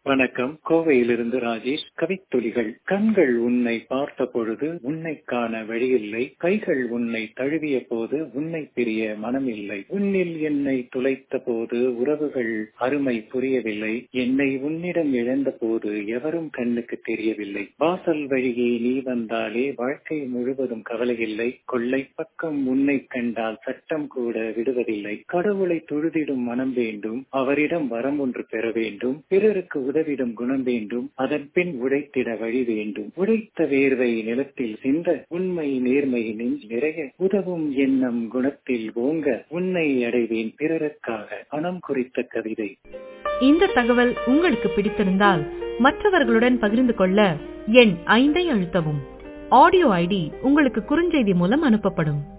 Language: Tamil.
வணக்கம் கோவையிலிருந்து ராஜேஷ் கவித்துளிகள் கண்கள் உன்னை பார்த்த பொழுது உன்னை காண வழியில்லை கைகள் உன்னை தழுவிய போது உன்னை பிரிய மனமில்லை உன்னில் என்னை துளைத்த போது உறவுகள் அருமை புரியவில்லை என்னை உன்னிடம் இழந்த போது எவரும் கண்ணுக்கு தெரியவில்லை வாசல் வழியே நீ வந்தாலே வாழ்க்கை முழுவதும் கவலையில்லை கொள்ளை பக்கம் உன்னை கண்டால் சட்டம் கூட விடுவதில்லை கடவுளை தொழுதிடும் மனம் வேண்டும் அவரிடம் வரம் ஒன்று பெற வேண்டும் பிறருக்கு உதவிடும் குணம் வேண்டும் அதன் பின் உழைத்திட வழி வேண்டும் உழைத்த வேர்வை நிலத்தில் சிந்த உண்மை நேர்மை நெஞ்சு நிறைய உதவும் எண்ணம் குணத்தில் ஓங்க உன்னை அடைவேன் பிறருக்காக பணம் குறித்த கவிதை இந்த தகவல் உங்களுக்கு பிடித்திருந்தால் மற்றவர்களுடன் பகிர்ந்து கொள்ள எண் ஐந்தை அழுத்தவும் ஆடியோ ஐடி உங்களுக்கு குறுஞ்செய்தி மூலம் அனுப்பப்படும்